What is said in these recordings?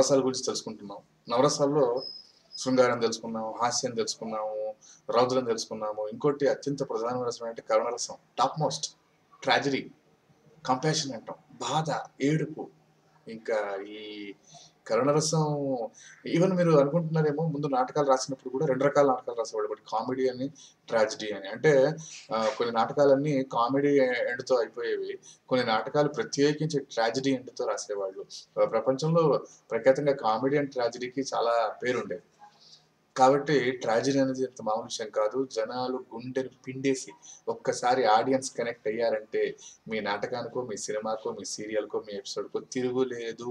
నవరసాల గురించి తెలుసుకుంటున్నాం నవరసాల్లో శృంగారం తెలుసుకున్నాము హాస్యం తెలుసుకున్నాము రౌద్రం తెలుసుకున్నాము ఇంకోటి అత్యంత ప్రధానమైన రసం అంటే కరుణరసం టాప్ మోస్ట్ ట్రాజడీ కంపాషన్ అంటాం బాధ ఏడుపు ఇంకా ఈ కరుణరసం ఈవెన్ మీరు అనుకుంటున్నారేమో ముందు నాటకాలు రాసినప్పుడు కూడా రెండు రకాల నాటకాలు రాసేవాడు ఒకటి కామెడీ అని ట్రాజిడీ అని అంటే ఆ, కొన్ని నాటకాలన్నీ కామెడీ ఎండ్తో అయిపోయేవి కొన్ని నాటకాలు ప్రత్యేకించి ట్రాజిడీ ఎండ్తో రాసేవాళ్ళు ఆ, ప్రపంచంలో ప్రఖ్యాతంగా కామెడీ అండ్ ట్రాజిడీకి చాలా పేరుండేది కాబట్టి ట్రాజిడీ అనేది అంత మామూలు విషయం కాదు జనాలు గుండెను పిండేసి ఒక్కసారి ఆడియన్స్ కనెక్ట్ అయ్యారంటే మీ నాటకానికో మీ సినిమాకో మీ సీరియల్కో మీ ఎపిసోడ్కో తిరుగులేదు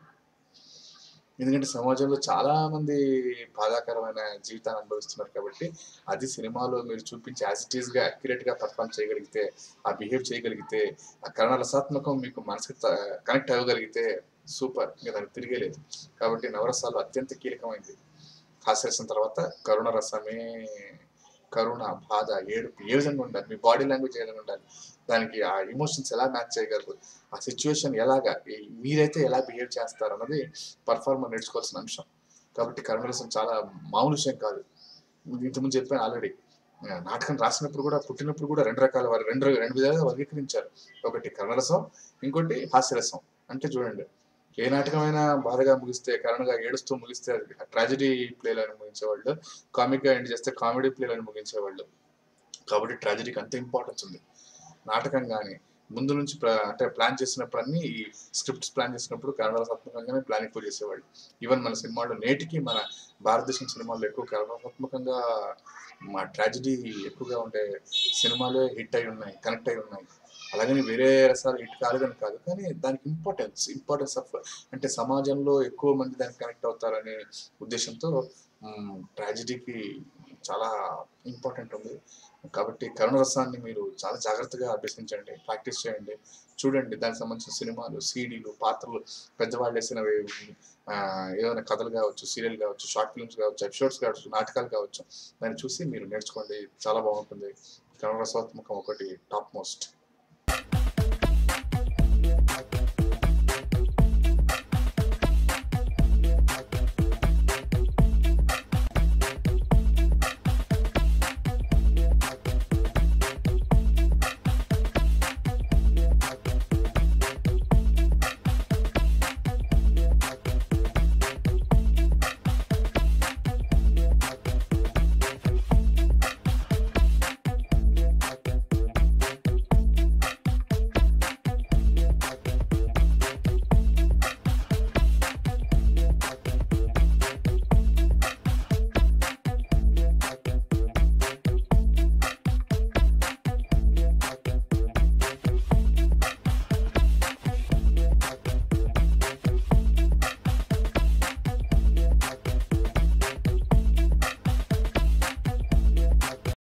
ఎందుకంటే సమాజంలో చాలా మంది బాధాకరమైన జీవితాన్ని అనుభవిస్తున్నారు కాబట్టి అది సినిమాలో మీరు చూపించి యాజ్ ఇట్ ఈస్గా గా పర్ఫామ్ చేయగలిగితే ఆ బిహేవ్ చేయగలిగితే ఆ కరణ రసాత్మకం మీకు మనసుకి కనెక్ట్ అవ్వగలిగితే సూపర్ ఇంకా దానికి తిరిగేలేదు కాబట్టి నవరసాలు అత్యంత కీలకమైంది హాస్యరసం తర్వాత కరుణ రసమే కరుణ బాధ ఏడుపు ఏ విధంగా ఉండాలి మీ బాడీ లాంగ్వేజ్ ఏ విధంగా ఉండాలి దానికి ఆ ఎమోషన్స్ ఎలా మ్యాచ్ చేయగలరు ఆ సిచ్యువేషన్ ఎలాగా ఈ- మీరైతే ఎలా బిహేవ్ చేస్తారు అన్నది పర్ఫార్మర్ నేర్చుకోవాల్సిన అంశం కాబట్టి కరుణరసం చాలా మామూలు విషయం కాదు ఇంతకుముందు చెప్పాను ఆల్రెడీ నాటకం రాసినప్పుడు కూడా పుట్టినప్పుడు కూడా రెండు రకాల వారు రెండు రెండు విధాలుగా వర్గీకరించారు ఒకటి కరుణరసం ఇంకోటి హాస్యరసం అంటే చూడండి ఏ నాటకమైనా బాధగా ముగిస్తే కరుణగా ఏడుస్తూ ముగిస్తే అది ట్రాజడీ ప్లేలను ముగించేవాళ్ళు కామిక్గా ఎండ్ చేస్తే కామెడీ ప్లేలను ముగించేవాళ్ళు కాబట్టి ట్రాజడీకి అంత ఇంపార్టెన్స్ ఉంది నాటకం కానీ ముందు నుంచి ప్ర- అంటే ప్లాన్ చేసినప్పుడు అన్ని ఈ స్క్రిప్ట్స్ ప్లాన్ చేసినప్పుడు కన్నడసాత్మకంగానే ప్లాన్ ఎక్కువ చేసేవాళ్ళు ఈవెన్ మన సినిమాలో నేటికి మన భారతదేశం సినిమాల్లో ఎక్కువ కన్నడసాత్మకంగా మా ట్రాజడీ ఎక్కువగా ఉండే సినిమాలే హిట్ అయి ఉన్నాయి కనెక్ట్ అయి ఉన్నాయి అలాగని వేరే రసాలు హిట్ కాలేదని కాదు కానీ దానికి ఇంపార్టెన్స్ ఇంపార్టెన్స్ ఆఫ్ అంటే సమాజంలో ఎక్కువ మంది దానికి కనెక్ట్ అవుతారనే ఉద్దేశంతో ట్రాజడీకి చాలా ఇంపార్టెంట్ ఉంది కాబట్టి కరుణ రసాన్ని మీరు చాలా జాగ్రత్తగా అభ్యసించండి ప్రాక్టీస్ చేయండి చూడండి దానికి సంబంధించిన సినిమాలు సీడీలు పాత్రలు పెద్దవాళ్ళు వేసినవి ఆ, ఏదైనా కథలు కావచ్చు సీరియల్ కావచ్చు షార్ట్ ఫిల్మ్స్ కావచ్చు ఎపిసోడ్స్ కావచ్చు నాటకాలు కావచ్చు దాన్ని చూసి మీరు నేర్చుకోండి చాలా బాగుంటుంది కరుణ రసాత్మకం ఒకటి టాప్ మోస్ట్